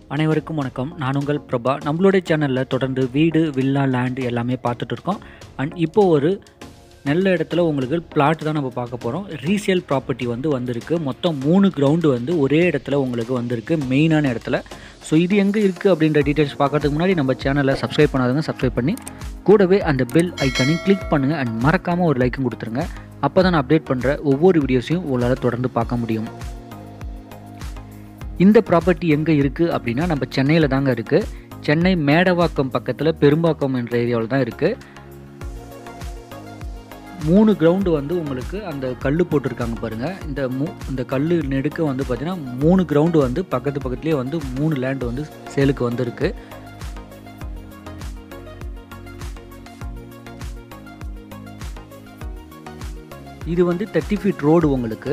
அனைவருக்கும் வணக்கம் நான் உங்கள் பிரபா நம்மளுடைய சேனலில் தொடர்ந்து வீடு வில்லா லேண்ட் எல்லாமே பார்த்துட்டு இருக்கோம் அண்ட் இப்போ ஒரு நல்ல இடத்துல உங்களுக்கு பிளாட் தான் நம்ம பார்க்க போகிறோம் ரீசேல் ப்ராப்பர்ட்டி வந்து வந்திருக்கு மொத்தம் மூணு கிரவுண்டு வந்து ஒரே இடத்துல உங்களுக்கு வந்திருக்கு மெயினான இடத்துல ஸோ இது எங்கே இருக்குது அப்படின்ற டீட்டெயில்ஸ் பார்க்கறதுக்கு முன்னாடி நம்ம சேனலை சப்ஸ்கிரைப் பண்ணாதவங்க சப்ஸ்கிரைப் பண்ணி கூடவே அந்த பெல் ஐக்கானையும் கிளிக் பண்ணுங்கள் அண்ட் மறக்காமல் ஒரு லைக்கும் கொடுத்துருங்க அப்போ தான் நான் அப்டேட் பண்ணுற ஒவ்வொரு வீடியோஸையும் உங்களால் தொடர்ந்து பார்க்க முடியும் இந்த ப்ராப்பர்ட்டி எங்கே இருக்குது அப்படின்னா நம்ம சென்னையில் தாங்க இருக்குது சென்னை மேடவாக்கம் பக்கத்தில் பெரும்பாக்கம் என்ற ஏரியாவில் தான் இருக்குது மூணு கிரவுண்டு வந்து உங்களுக்கு அந்த கல் போட்டிருக்காங்க பாருங்கள் இந்த மூ இந்த கல் நெடுக்க வந்து பார்த்திங்கன்னா மூணு கிரவுண்டு வந்து பக்கத்து பக்கத்துலேயே வந்து மூணு லேண்டு வந்து சேலுக்கு வந்திருக்கு இது வந்து தேர்ட்டி ஃபீட் ரோடு உங்களுக்கு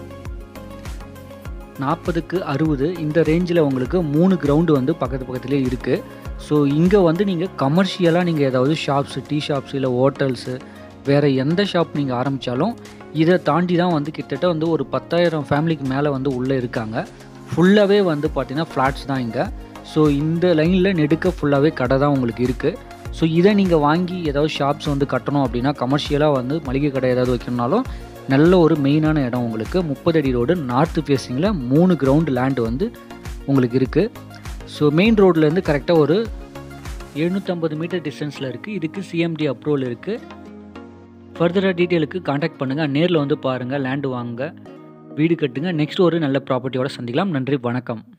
நாற்பதுக்கு அறுபது இந்த ரேஞ்சில் உங்களுக்கு மூணு கிரவுண்டு வந்து பக்கத்து பக்கத்துலேயே இருக்குது ஸோ இங்கே வந்து நீங்கள் கமர்ஷியலாக நீங்கள் ஏதாவது ஷாப்ஸு டீ ஷாப்ஸ் இல்லை ஹோட்டல்ஸு வேறு எந்த ஷாப் நீங்கள் ஆரம்பித்தாலும் இதை தாண்டி தான் வந்து கிட்டத்தட்ட வந்து ஒரு பத்தாயிரம் ஃபேமிலிக்கு மேலே வந்து உள்ளே இருக்காங்க ஃபுல்லாகவே வந்து பார்த்திங்கன்னா ஃப்ளாட்ஸ் தான் இங்கே ஸோ இந்த லைனில் நெடுக்க ஃபுல்லாகவே கடை தான் உங்களுக்கு இருக்குது ஸோ இதை நீங்கள் வாங்கி ஏதாவது ஷாப்ஸ் வந்து கட்டணும் அப்படின்னா கமர்ஷியலாக வந்து மளிகை கடை ஏதாவது வைக்கணும்னாலும் நல்ல ஒரு மெயினான இடம் உங்களுக்கு முப்பது அடி ரோடு நார்த்து ஃபேஸிங்கில் மூணு கிரவுண்டு லேண்டு வந்து உங்களுக்கு இருக்குது ஸோ மெயின் ரோட்லேருந்து கரெக்டாக ஒரு எழுநூற்றம்பது மீட்டர் டிஸ்டன்ஸில் இருக்குது இதுக்கு சிஎம்டி அப்ரூவல் இருக்குது ஃபர்தராக டீட்டெயிலுக்கு காண்டாக்ட் பண்ணுங்கள் நேரில் வந்து பாருங்கள் லேண்டு வாங்க வீடு கட்டுங்க நெக்ஸ்ட் ஒரு நல்ல ப்ராப்பர்ட்டியோட சந்திக்கலாம் நன்றி வணக்கம்